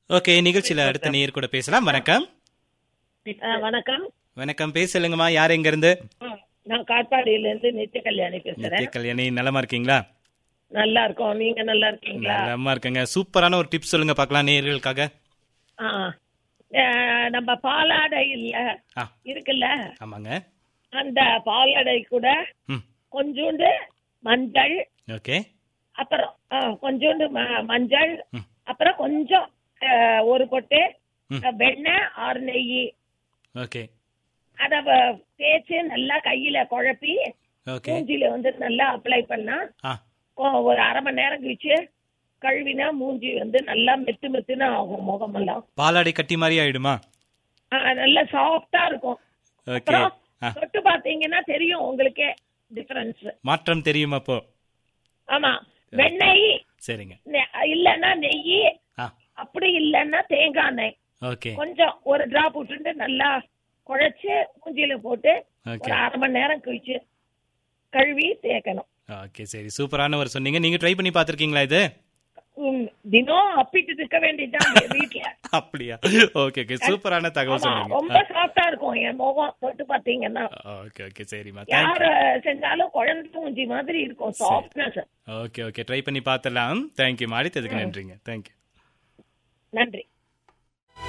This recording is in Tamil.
ஓகே நிகழ்ச்சியில அடுத்த நேயர் கூட பேசலாம் வணக்கம் ஆ, வணக்கம் வணக்கம் பேசலுங்கம்மா யார் எங்க இருந்து ஆ, நான் காட்பாடியில இருந்து நித்திய கல்யாணி பேசுறேன் நித்ய கல்யாணி நலமா இருக்கீங்களா நல்லா இருக்கோம் நீங்க நல்லா இருக்கீங்களா நலமா இருக்கங்க சூப்பரான ஒரு டிப்ஸ் சொல்லுங்க பார்க்கலாம் நேயர்களுக்காக ஆ. ஆ, நம்ம பாலாடை இல்ல ஆ இருக்குல்ல ஆமாங்க அந்த பாலாடை கூட ம் கொஞ்சோண்டு மஞ்சள் ஓகே அப்புறம் ஆ, கொஞ்சோண்டு ம- மஞ்சள் ம். அப்புறம் கொஞ்சம் ஆ, ஒரு பொட்டு ம். ஆ, வெண்ணெய் ஆறு நெய் ஓகே அத வ- தேய்ச்சு நல்லா கையில குழப்பி ஓகே மூஞ்சில வந்து நல்லா அப்ளை பண்ணா ஆ கொ- ஒரு அரை மணி நேரம் கழிச்சு கழுவினா மூஞ்சி வந்து நல்லா மெத்து மெத்துன்னு ஆகும் முகமெல்லாம் பாலாடை கட்டி மாதிரி ஆயிடுமா ஆ, நல்லா சாஃப்டா இருக்கும் ஓகே அப்புறம் ஆ தொட்டு பாத்தீங்கன்னா தெரியும் உங்களுக்கே டிஃபரன்ஸ் மாற்றம் தெரியும் அப்போ ஆமா வெண்ணெய் சரிங்க நெ- இல்லன்னா நெய் ஆ அப்படி இல்லன்னா தேங்காய் எண்ணெய் ஓகே கொஞ்சம் ஒரு டிராப் விட்டுட்டு நல்லா குழைச்சு மூஞ்சில போட்டு ஓகே ஒரு அரை மணி நேரம் கழிச்சு கழுவி தேய்க்கணும் ஓகே சரி சூப்பரான ஒரு சொன்னீங்க நீங்க ட்ரை பண்ணி பார்த்திருக்கீங்களா இது உம், தினம் அப்பிட்டு இருக்க வேண்டியதுதான் வீட்டுல அப்படியா ஓகே ஓகே சூப்பரான தகவல் ஆமா, சொன்னீங்க ரொம்ப சாஃப்டா இருக்கும் என் முகம் தொட்டு பாத்தீங்கன்னா ஓகே ஓகே சரிம்மா தேங்க்யூ யார செஞ்சாலும் குழந்தை மூஞ்சி மாதிரி இருக்கும் சாஃப்ட்னஸ் ஓகே ஓகே ட்ரை பண்ணி பார்த்துடலாம் தேங்க்யூ அடுத்ததுக்கு நன்றிங்க தேங்க்யூ நன்றி